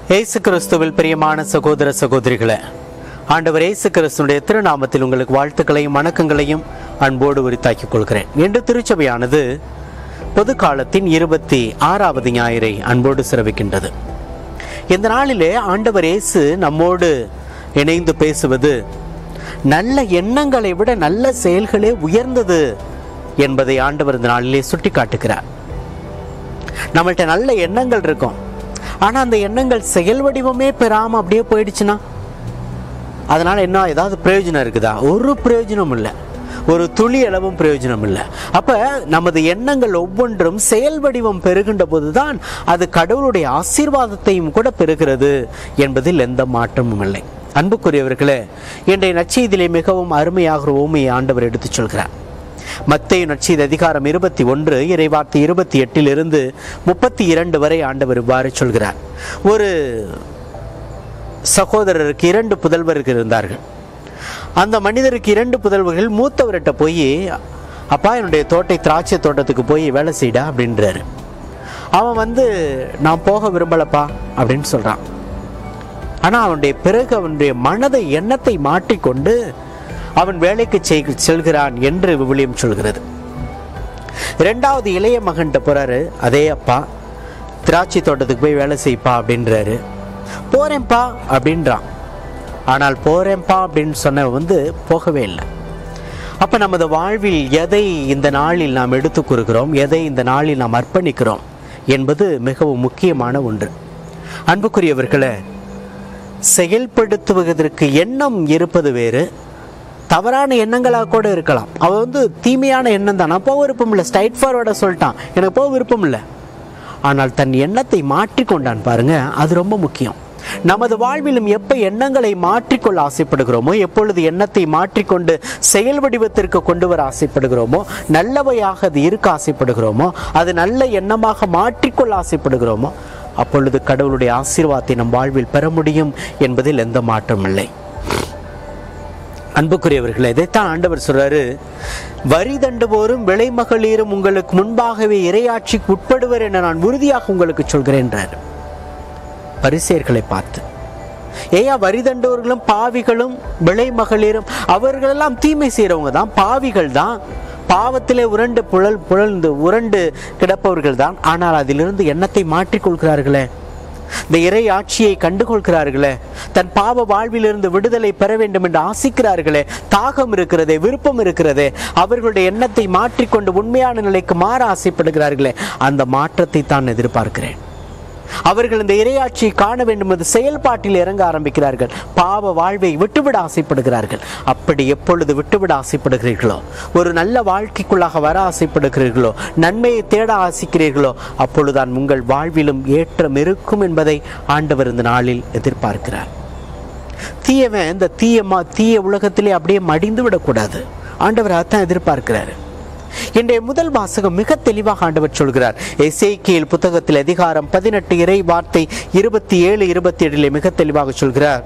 இயேசு கிறிஸ்துவில் பிரியமான சகோதர சகோதரிகளே ஆண்டவர் இயேசு கிறிஸ்துடைய திருநாமத்தில் உங்களுக்கு வாழ்த்துக்களையும் வணக்கங்களையும் அன்போடு உரித்தாக்கிக் கொள்கிறேன் இன்று திருச்சபையானது பொது காலத்தின் இருபத்தி ஆறாவது ஞாயிறை அன்போடு சிறவிக்கின்றது இந்த நாளிலே ஆண்டவர் இயேசு நம்மோடு இணைந்து பேசுவது நல்ல எண்ணங்களை விட நல்ல செயல்களே உயர்ந்தது என்பதை ஆண்டவர் இந்த நாளிலே சுட்டி காட்டுகிறார் நம்மள்ட்ட நல்ல எண்ணங்கள் இருக்கும் ஆனா அந்த எண்ணங்கள் செயல் வடிவமே பெறாம அப்படியே போயிடுச்சுன்னா அதனால என்ன ஏதாவது பிரயோஜனம் இருக்குதா ஒரு பிரயோஜனம் இல்லை ஒரு துளி அளவும் பிரயோஜனம் இல்லை அப்ப நமது எண்ணங்கள் ஒவ்வொன்றும் செயல் வடிவம் பெறுகின்ற போதுதான் அது கடவுளுடைய ஆசீர்வாதத்தையும் கூட பெறுகிறது என்பதில் எந்த மாற்றமும் இல்லை அன்புக்குரியவர்களே இன்றைய நற்செய்தியிலே மிகவும் அருமையாக ஓமையை ஆண்டவர் எடுத்துச் சொல்கிறார் மத்தேயு நற்செய்தி அதிகாரம் இருபத்தி ஒன்று இறைவார்த்தை இருபத்தி எட்டிலிருந்து முப்பத்தி இரண்டு வரை ஆண்டவர் இவ்வாறு சொல்கிறார் ஒரு சகோதரருக்கு இரண்டு புதல்வர்கள் இருந்தார்கள் அந்த மனிதருக்கு இரண்டு புதல்வர்கள் மூத்தவர்கிட்ட போய் அப்பா என்னுடைய தோட்டை திராட்சை தோட்டத்துக்கு போய் வேலை செய்டா அப்படின்றாரு அவன் வந்து நான் போக விரும்பலப்பா அப்படின்னு சொல்றான் ஆனா அவனுடைய பிறகு அவனுடைய மனதை எண்ணத்தை மாற்றிக்கொண்டு அவன் வேலைக்கு செய்- செல்கிறான் என்று விவிலியம் சொல்கிறது இரண்டாவது இளைய மகன்கிட்ட போறாரு அதே அப்பா திராட்சை தோட்டத்துக்கு போய் வேலை செய்ப்பா அப்படின்றாரு போறேன்ப்பா அப்படின்றான் ஆனால் போறேன்ப்பா அப்படின்னு சொன்னவன் வந்து போகவே இல்லை அப்ப நமது வாழ்வில் எதை இந்த நாளில் நாம் எடுத்துக் கூறுகிறோம் எதை இந்த நாளில் நாம் அர்ப்பணிக்கிறோம் என்பது மிகவும் முக்கியமான ஒன்று அன்புக்குரியவர்களே செயல்படுத்துவதற்கு எண்ணம் இருப்பது வேறு தவறான எண்ணங்களாக கூட இருக்கலாம் அவ வந்து தீமையான எண்ணம் தான் நான் போக விருப்பம் இல்லை ஸ்ட்ரைட் ஃபார்வர்டாக சொல்லிட்டான் எனக்கு போக விருப்பம் இல்லை ஆனால் தன் எண்ணத்தை மாற்றிக்கொண்டான் பாருங்க அது ரொம்ப முக்கியம் நமது வாழ்விலும் எப்ப எண்ணங்களை மாற்றிக்கொள்ள ஆசைப்படுகிறோமோ எப்பொழுது எண்ணத்தை மாற்றிக்கொண்டு செயல் வடிவத்திற்கு கொண்டு வர ஆசைப்படுகிறோமோ நல்லவையாக அது இருக்க ஆசைப்படுகிறோமோ அது நல்ல எண்ணமாக மாற்றிக்கொள்ள ஆசைப்படுகிறோமோ அப்பொழுது கடவுளுடைய ஆசீர்வாதத்தை நம் வாழ்வில் பெற முடியும் என்பதில் எந்த மாற்றமும் இல்லை அன்புக்குரியவர்களே இதைத்தான் ஆண்டவர் சொல்றாரு வரி தண்டுவோரும் விலை மகளிரும் உங்களுக்கு முன்பாகவே இரையாட்சிக்கு உட்படுவர் என நான் உறுதியாக உங்களுக்கு சொல்கிறேன்றார் பரிசேர்களை பார்த்து ஏயா வரி தண்டுவர்களும் பாவிகளும் விலை மகளிரும் அவர்களெல்லாம் தீமை செய்கிறவங்க தான் பாவிகள் தான் பாவத்திலே உருண்டு புழல் புழல்ந்து உருண்டு கிடப்பவர்கள் தான் ஆனால் அதிலிருந்து எண்ணத்தை மாற்றிக்கொள்கிறார்களே இந்த இறை ஆட்சியை கண்டுகொள்கிறார்களே தன் பாவ வாழ்விலிருந்து விடுதலை பெற வேண்டும் என்று ஆசிக்கிறார்களே தாகம் இருக்கிறதே விருப்பம் இருக்கிறதே அவர்களுடைய எண்ணத்தை மாற்றிக்கொண்டு உண்மையான நிலைக்கு மாற ஆசைப்படுகிறார்களே அந்த மாற்றத்தை தான் எதிர்பார்க்கிறேன் அவர்கள் இந்த இரையாட்சியை காண வேண்டும் என்று செயல்பாட்டில் இறங்க ஆரம்பிக்கிறார்கள் பாவ வாழ்வை விட்டுவிட ஆசைப்படுகிறார்கள் அப்படி எப்பொழுது விட்டுவிட ஆசைப்படுகிறீர்களோ ஒரு நல்ல வாழ்க்கைக்குள்ளாக வர ஆசைப்படுகிறீர்களோ நன்மையை தேட ஆசிக்கிறீர்களோ அப்பொழுதுதான் உங்கள் வாழ்விலும் ஏற்றம் இருக்கும் என்பதை ஆண்டவர் இந்த நாளில் எதிர்பார்க்கிறார் தீயவன் இந்த தீயமா தீய உலகத்திலே அப்படியே மடிந்து விடக்கூடாது ஆண்டவர் அதான் எதிர்பார்க்கிறாரு இன்றைய முதல் வாசகம் மிக தெளிவாக ஆண்டவர் சொல்கிறார் எசேக்கியேல் புத்தகத்தில் அதிகாரம் பதினெட்டு இறை வார்த்தை இருபத்தி ஏழு இருபத்தி ஏழிலே மிக தெளிவாக சொல்கிறார்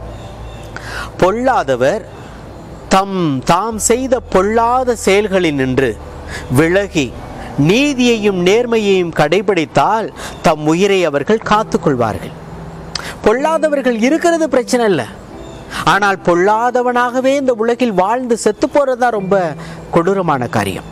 பொல்லாதவர் தம் தாம் செய்த பொல்லாத செயல்களில் நின்று விலகி நீதியையும் நேர்மையையும் கடைபிடித்தால் தம் உயிரை அவர்கள் காத்துக்கொள்வார்கள் பொல்லாதவர்கள் இருக்கிறது பிரச்சனை இல்லை ஆனால் பொல்லாதவனாகவே இந்த உலகில் வாழ்ந்து செத்து போறதா ரொம்ப கொடூரமான காரியம்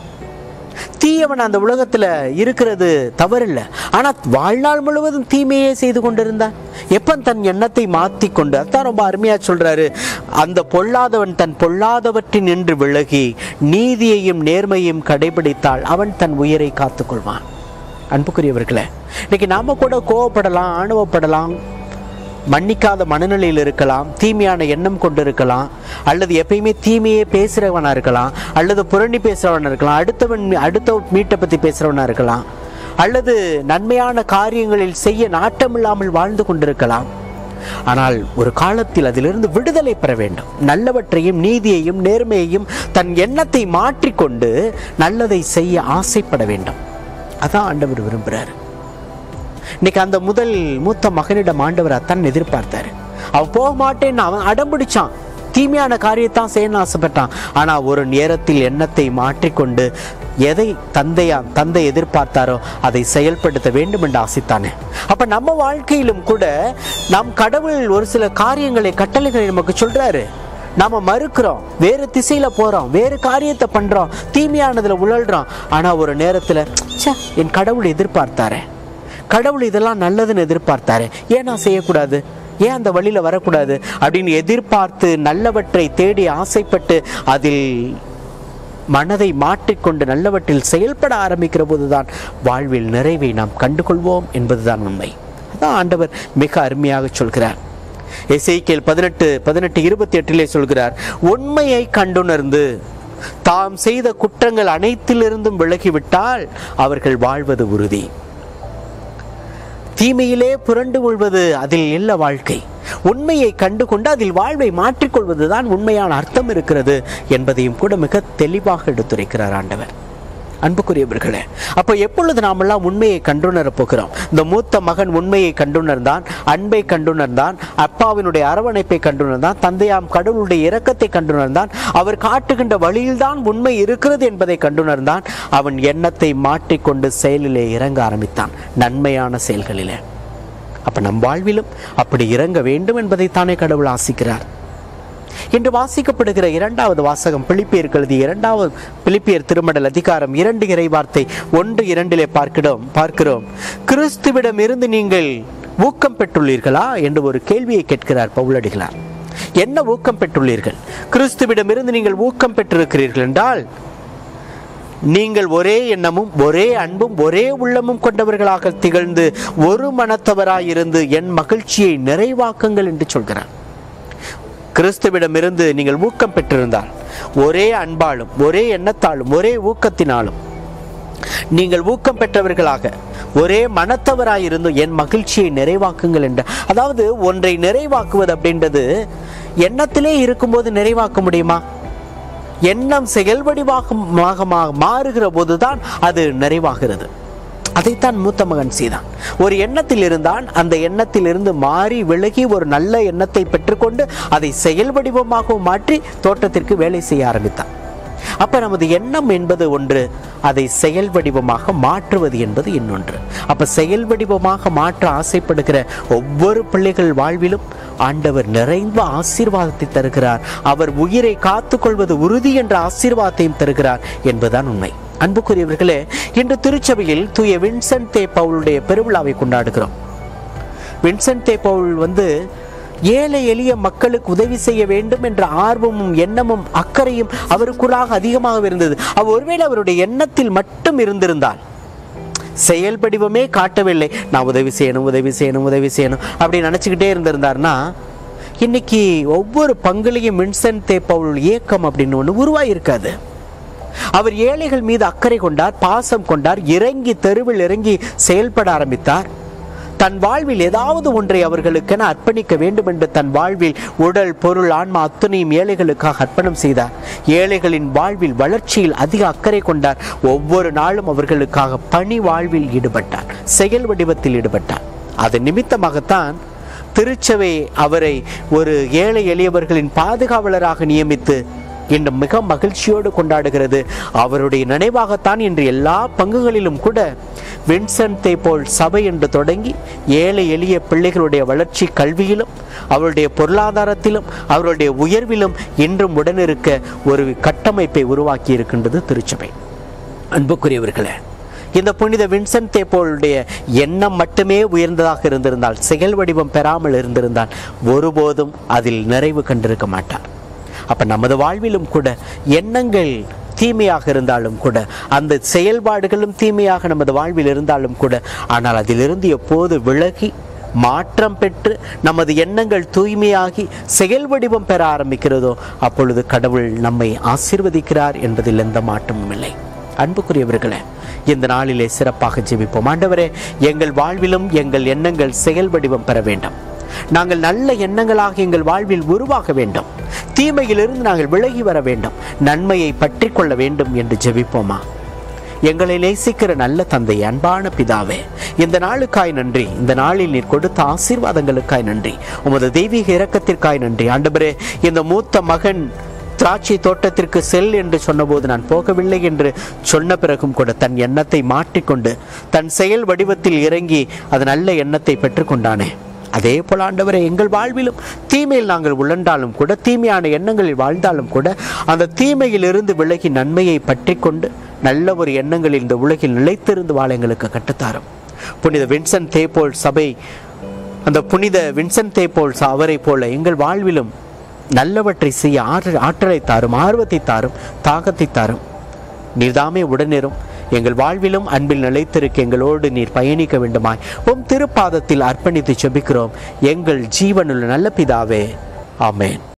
தீயவன் அந்த உலகத்துல இருக்கிறது தவறில்லை ஆனா வாழ்நாள் முழுவதும் தீமையே செய்து கொண்டிருந்தான் எப்ப தன் எண்ணத்தை மாத்தி கொண்டு அதான் ரொம்ப அருமையா சொல்றாரு அந்த பொல்லாதவன் தன் பொல்லாதவற்றின் நின்று விலகி நீதியையும் நேர்மையும் கடைபிடித்தால் அவன் தன் உயிரை காத்துக்கொள்வான் அன்புக்குரியவர்களே இன்னைக்கு நாம கூட கோவப்படலாம் ஆணவப்படலாம் மன்னிக்காத மனநிலையில் இருக்கலாம் தீமையான எண்ணம் கொண்டு இருக்கலாம் அல்லது எப்பயுமே தீமையே பேசுறவனா இருக்கலாம் அல்லது புரண்டி பேசுறவனா இருக்கலாம் அடுத்தவன் அடுத்த மீட்டை பத்தி பேசுறவனா இருக்கலாம் அல்லது நன்மையான காரியங்களில் செய்ய நாட்டமில்லாமல் வாழ்ந்து கொண்டிருக்கலாம் ஆனால் ஒரு காலத்தில் அதிலிருந்து விடுதலை பெற வேண்டும் நல்லவற்றையும் நீதியையும் நேர்மையையும் தன் எண்ணத்தை மாற்றிக்கொண்டு நல்லதை செய்ய ஆசைப்பட வேண்டும் அதான் ஆண்டவர் விரும்புகிறார் இன்னைக்கு அந்த முதல் மூத்த மகனிடம் ஆண்டவர் அத்தான் எதிர்பார்த்தாரு அவன் போக மாட்டேன்னு அவன் அடம் பிடிச்சான் தீமையான காரியத்தான் செய்யணும்னு ஆசைப்பட்டான் ஆனா ஒரு நேரத்தில் எண்ணத்தை மாற்றிக்கொண்டு எதை தந்தையா தந்தை எதிர்பார்த்தாரோ அதை செயல்படுத்த வேண்டும் என்று ஆசைத்தானே அப்ப நம்ம வாழ்க்கையிலும் கூட நாம் கடவுள் ஒரு சில காரியங்களை கட்டளைகளை நமக்கு சொல்றாரு நாம மறுக்கிறோம் வேறு திசையில போறோம் வேறு காரியத்தை பண்றோம் தீமையானதுல உழல்றோம் ஆனா ஒரு நேரத்துல ச்சே என் கடவுள் எதிர்பார்த்தாரே கடவுள் இதெல்லாம் நல்லதுன்னு எதிர்பார்த்தாரு ஏன் நான் செய்யக்கூடாது ஏன் அந்த வழியில வரக்கூடாது அப்படின்னு எதிர்பார்த்து நல்லவற்றை தேடி ஆசைப்பட்டு அதில் மனதை மாற்றிக்கொண்டு நல்லவற்றில் செயல்பட ஆரம்பிக்கிற போதுதான் வாழ்வில் நிறைவை நாம் கண்டுகொள்வோம் என்பதுதான் உண்மை அதான் ஆண்டவர் மிக அருமையாக சொல்கிறார் எசேக்கியேல் பதினெட்டு பதினெட்டு இருபத்தி எட்டிலே சொல்கிறார் உண்மையை கண்டுணர்ந்து தாம் செய்த குற்றங்கள் அனைத்திலிருந்தும் விலகிவிட்டால் அவர்கள் வாழ்வது உறுதி தீமையிலே புரண்டு கொள்வது அதில் இல்ல வாழ்க்கை உண்மையை கண்டு கொண்டு அதில் வாழ்வை மாற்றிக்கொள்வதுதான் உண்மையான அர்த்தம் இருக்கிறது என்பதையும் கூட மிக தெளிவாக எடுத்துரைக்கிறார் ஆண்டவர் அன்புக்குரியவர்களே அப்போ எப்பொழுது நாமெல்லாம் உண்மையை கண்டுணரப் போகிறோம் இந்த மூத்த மகன் உண்மையை கண்டுணர்ந்தான் அன்பை கண்டுணர்ந்தான் அப்பாவினுடைய அரவணைப்பை கண்டுணர்ந்தான் தந்தையாம் கடவுளுடைய இரக்கத்தை கண்டுணர்ந்தான் அவர் காட்டுகின்ற வழியில்தான் உண்மை இருக்கிறது என்பதை கண்டுணர்ந்தான் அவன் எண்ணத்தை மாற்றிக்கொண்டு செயலிலே இறங்க ஆரம்பித்தான் நன்மையான செயல்களிலே அப்ப நம் வாழ்விலும் அப்படி இறங்க வேண்டும் என்பதை தானே கடவுள் ஆசிக்கிறார் இன்று வாசிக்கப்படுகிற இரண்டாவது வாசகம் பிலிப்பியர் எழுதி இரண்டாவது பிலிப்பியர் திருமடல் அதிகாரம் இரண்டு இறை வார்த்தை ஒன்று இரண்டிலே பார்க்கிறோம் பார்க்கிறோம் கிறிஸ்துவிடம் இருந்து நீங்கள் ஊக்கம் பெற்றுள்ளீர்களா என்று ஒரு கேள்வியை கேட்கிறார் பவுலடிகளார் என்ன ஊக்கம் பெற்றுள்ளீர்கள் கிறிஸ்துவிடம் இருந்து நீங்கள் ஊக்கம் பெற்றிருக்கிறீர்கள் என்றால் நீங்கள் ஒரே எண்ணமும் ஒரே அன்பும் ஒரே உள்ளமும் கொண்டவர்களாக திகழ்ந்து ஒரு மனத்தவராயிருந்து என் மகிழ்ச்சியை நிறைவாக்குங்கள் என்று சொல்கிறார் கிறிஸ்துவிடமிருந்து நீங்கள் ஊக்கம் பெற்றிருந்தால் ஒரே அன்பாலும் ஒரே எண்ணத்தாலும் ஒரே ஊக்கத்தினாலும் நீங்கள் ஊக்கம் பெற்றவர்களாக ஒரே மனத்தவராயிருந்து என் மகிழ்ச்சியை நிறைவாக்குங்கள் என்ற அதாவது ஒன்றை நிறைவாக்குவது அப்படின்றது எண்ணத்திலே இருக்கும்போது நிறைவாக்க முடியுமா எண்ணம் செயல்வடிவாக மாறுகிற போதுதான் அது நிறைவாகிறது அதைத்தான் மூத்த மகன் செய்தான் ஒரு எண்ணத்தில் இருந்தான் அந்த எண்ணத்தில் இருந்து மாறி விலகி ஒரு நல்ல எண்ணத்தை பெற்றுக்கொண்டு அதை செயல் வடிவமாக மாற்றி தோட்டத்திற்கு வேலை செய்ய ஆரம்பித்தான் அப்ப நமது எண்ணம் என்பது ஒன்று அதை செயல் வடிவமாக மாற்றுவது என்பது இன்னொன்று அப்ப செயல் வடிவமாக மாற்ற ஆசைப்படுகிற ஒவ்வொரு பிள்ளைகள் வாழ்விலும் ஆண்டவர் நிறைந்த ஆசீர்வாதத்தை தருகிறார் அவர் உயிரை காத்துக்கொள்வது உறுதி என்ற ஆசீர்வாதத்தையும் தருகிறார் என்பதுதான் உண்மை அன்புக்குரியவர்களே இன்று திருச்சபையில் தூய வின்சென்ட் தே பவுலுடைய பெருவிழாவை கொண்டாடுகிறோம் வின்சென்ட் தே பவுல் வந்து ஏழை எளிய மக்களுக்கு உதவி செய்ய வேண்டும் என்ற ஆர்வமும் எண்ணமும் அக்கறையும் அவருக்குள்ளாக அதிகமாக இருந்தது அவர் ஒருவேளை அவருடைய எண்ணத்தில் மட்டும் இருந்திருந்தால் செயல் வடிவமே காட்டவில்லை நான் உதவி செய்யணும் உதவி செய்யணும் உதவி செய்யணும் அப்படி நினச்சிக்கிட்டே இருந்திருந்தார்னா இன்னைக்கு ஒவ்வொரு பங்குலையும் வின்சென்ட் தே பவுல் இயக்கம் அப்படின்னு ஒன்று உருவாயிருக்காது அவர் ஏழைகள் மீது அக்கறை கொண்டார் பாசம் கொண்டார் இறங்கி தெருவில் இறங்கி செயல்பட ஆரம்பித்தார் தன் வாழ்வில் ஏதாவது ஒன்றை அவர்களுக்கென அர்ப்பணிக்க வேண்டும் என்று தன் வாழ்வில் உடல் பொருள் ஆன்மா அத்தனையும் ஏழைகளுக்காக அர்ப்பணம் செய்தார் ஏழைகளின் வாழ்வில் வளர்ச்சியில் அதிக அக்கறை கொண்டார் ஒவ்வொரு நாளும் அவர்களுக்காக பணி வாழ்வில் ஈடுபட்டார் செயல் வடிவத்தில் ஈடுபட்டார் அது நிமித்தமாகத்தான் திருச்சபை அவரை ஒரு ஏழை எளியவர்களின் பாதுகாவலராக நியமித்து இன்று மிக மகிழ்ச்சியோடு கொண்டாடுகிறது அவருடைய நினைவாகத்தான் இன்று எல்லா பங்குகளிலும் கூட வின்சென்ட் போல் சபை என்று தொடங்கி ஏழை எளிய பிள்ளைகளுடைய வளர்ச்சி கல்வியிலும் அவருடைய பொருளாதாரத்திலும் அவருடைய உயர்விலும் இன்றும் உடனிருக்க ஒரு கட்டமைப்பை உருவாக்கி இருக்கின்றது திருச்சபை அன்புக்குரியவர்களே இந்த புனித வின்சென்ட் தேப்போளுடைய எண்ணம் மட்டுமே உயர்ந்ததாக இருந்திருந்தால் செயல் வடிவம் பெறாமல் இருந்திருந்தால் ஒருபோதும் அதில் நிறைவு கண்டிருக்க மாட்டார் அப்ப நமது வாழ்விலும் கூட எண்ணங்கள் தீமையாக இருந்தாலும் கூட அந்த செயல்பாடுகளும் தீமையாக நமது வாழ்வில் இருந்தாலும் கூட ஆனால் அதிலிருந்து எப்போது விலகி மாற்றம் பெற்று நமது எண்ணங்கள் தூய்மையாகி செயல் வடிவம் பெற ஆரம்பிக்கிறதோ அப்பொழுது கடவுள் நம்மை ஆசீர்வதிக்கிறார் என்பதில் எந்த மாற்றமும் இல்லை அன்புக்குரியவர்களே இந்த நாளிலே சிறப்பாக ஜெபிப்போம் ஆண்டவரே எங்கள் வாழ்விலும் எங்கள் எண்ணங்கள் செயல் வடிவம் பெற வேண்டும் நாங்கள் நல்ல எண்ணங்களாக எங்கள் வாழ்வில் உருவாக வேண்டும் தீமையிலிருந்து நாங்கள் விலகி வர வேண்டும் நன்மையை பற்றி கொள்ள வேண்டும் என்று ஜெபிப்போமா எங்களை நேசிக்கிற நல்ல தந்தை அன்பான பிதாவே இந்த நாளுக்காய் நன்றி இந்த நாளில் நீர் கொடுத்த ஆசீர்வாதங்களுக்காய் நன்றி உமது தெய்வீக இரக்கத்திற்காய் நன்றி ஆண்டவரே இந்த மூத்த மகன் திராட்சை தோட்டத்திற்கு செல் என்று சொன்னபோது நான் போகவில்லை என்று சொன்ன பிறகும் கூட தன் எண்ணத்தை மாற்றிக்கொண்டு தன் செயல் வடிவத்தில் இறங்கி அது நல்ல எண்ணத்தை பெற்றுக்கொண்டானே அதே போல ஆண்டவரை எங்கள் வாழ்விலும் தீமையில் நாங்கள் உழண்டாலும் கூட தீமையான எண்ணங்களில் வாழ்ந்தாலும் கூட அந்த தீமையிலிருந்து விலகி நன்மையை பற்றி கொண்டு நல்ல ஒரு எண்ணங்களில் இந்த உலகில் நிலைத்திருந்து வாழ எங்களுக்கு கட்டுத்தாரும் புனித வின்சென்ட் தேப்போல் சபை அந்த புனித வின்சென்ட் தேப்போல் ச- அவரைப் போல எங்கள் வாழ்விலும் நல்லவற்றை செய்ய ஆற்ற ஆற்றலை தாரும் ஆர்வத்தை தாரும் தாகத்தை தாரும் நீர்தாமே உடனிரும் எங்கள் வாழ்விலும் அன்பில் நிலைத்திருக்க எங்களோடு நீர் பயணிக்க வேண்டுமாய் உம் திருப்பாதத்தில் அர்ப்பணித்து செபிக்கிறோம் எங்கள் ஜீவனுள்ள நல்ல பிதாவே ஆமென்